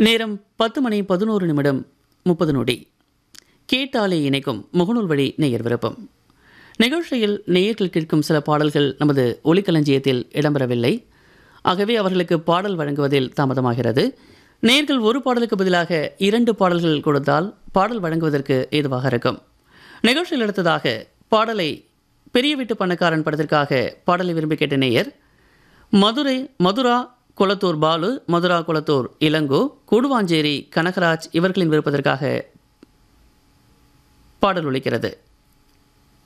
நேரம் பத்து மணி பதினோரு நிமிடம் முப்பது நொடி கேட்டாலே இணைக்கும் முகநூல் வழி நேயர் விருப்பம் நிகழ்ச்சியில் நேயர்கள் கேட்கும் சில பாடல்கள் நமது ஒலிக்களஞ்சியத்தில் இடம்பெறவில்லை ஆகவே அவர்களுக்கு பாடல் வழங்குவதில் தாமதமாகிறது நேர்கள் ஒரு பாடலுக்கு பதிலாக இரண்டு பாடல்கள் கொடுத்தால் பாடல் வழங்குவதற்கு ஏதுவாக இருக்கும் நிகழ்ச்சியில் அடுத்ததாக பாடலை பெரிய வீட்டு பண்ணக்காரன் படத்திற்காக பாடலை விரும்பி கேட்ட நேயர் மதுரை மதுரா குளத்தூர் பாலு மதுரா குளத்தூர் இளங்கோ கூடுவாஞ்சேரி கனகராஜ் இவர்களின் விருப்பத்திற்காக பாடல் ஒலிக்கிறது